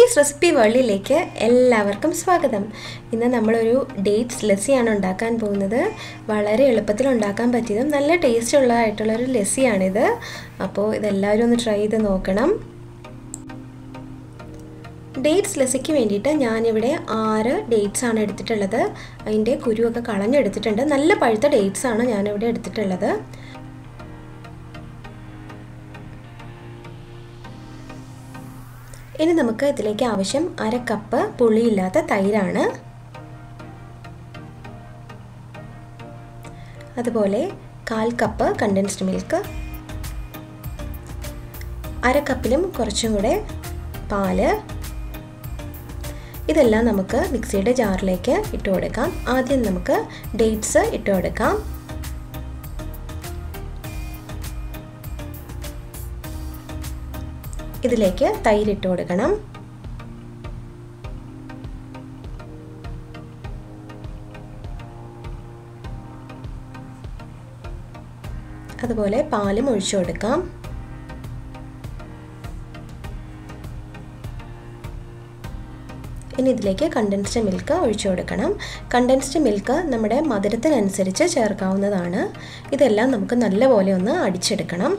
Rashmi's recipe വേൾഡിലേക്ക് എല്ലാവർക്കും സ്വാഗതം ഇന്ന് നമ്മളൊരു ഡേറ്റ്സ് ലസ്സിയാണ് ഉണ്ടാക്കാൻ പോകുന്നത് വളരെ എളുപ്പത്തിൽ ഉണ്ടാക്കാൻ പറ്റിയതും നല്ല ടേസ്റ്റ് ഉള്ളതായിട്ടുള്ളൊരു ലസ്സിയാണിത് അപ്പോൾ ഇതെല്ലാവരും ഒന്ന് ട്രൈ ചെയ്ത് നോക്കണം ഡേറ്റ്സ് ലസ്സിക്ക് വേണ്ടിയിട്ട് ഞാനിവിടെ ആറ് ഡേറ്റ്സ് ആണ് എടുത്തിട്ടുള്ളത് അതിൻ്റെ കുരുവൊക്കെ കളഞ്ഞെടുത്തിട്ടുണ്ട് നല്ല പഴുത്ത ഡേറ്റ്സ് ആണ് ഞാനിവിടെ എടുത്തിട്ടുള്ളത് ഇനി നമുക്ക് ഇതിലേക്ക് ആവശ്യം അര കപ്പ് പുളിയില്ലാത്ത തൈരാണ് അതുപോലെ കാൽ കപ്പ് കണ്ടൻസ്ഡ് മിൽക്ക് അര കപ്പിലും കുറച്ചും കൂടെ പാല് ഇതെല്ലാം നമുക്ക് മിക്സിയുടെ ജാറിലേക്ക് ഇട്ട് കൊടുക്കാം ആദ്യം നമുക്ക് ഡേറ്റ്സ് ഇട്ട് കൊടുക്കാം ഇതിലേക്ക് തൈര് ഇട്ട് കൊടുക്കണം അതുപോലെ പാലും ഒഴിച്ചു കൊടുക്കാം ഇനി ഇതിലേക്ക് കണ്ടൻസ്ഡ് മിൽക്ക് ഒഴിച്ചു കൊടുക്കണം കണ്ടൻസ്ഡ് മിൽക്ക് നമ്മുടെ മധുരത്തിനനുസരിച്ച് ചേർക്കാവുന്നതാണ് ഇതെല്ലാം നമുക്ക് നല്ലപോലെ ഒന്ന് അടിച്ചെടുക്കണം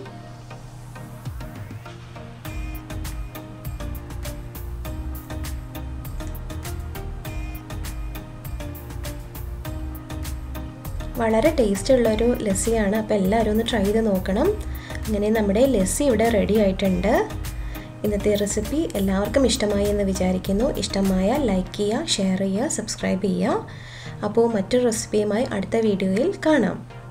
വളരെ ടേസ്റ്റ് ഉള്ളൊരു ലസ്സിയാണ് അപ്പോൾ എല്ലാവരും ഒന്ന് ട്രൈ ചെയ്ത് നോക്കണം അങ്ങനെ നമ്മുടെ ലസ്സി ഇവിടെ റെഡി ആയിട്ടുണ്ട് ഇന്നത്തെ റെസിപ്പി എല്ലാവർക്കും ഇഷ്ടമായി എന്ന് വിചാരിക്കുന്നു ഇഷ്ടമായ ലൈക്ക് ചെയ്യുക ഷെയർ ചെയ്യുക സബ്സ്ക്രൈബ് ചെയ്യുക അപ്പോൾ മറ്റൊരു റെസിപ്പിയുമായി അടുത്ത വീഡിയോയിൽ കാണാം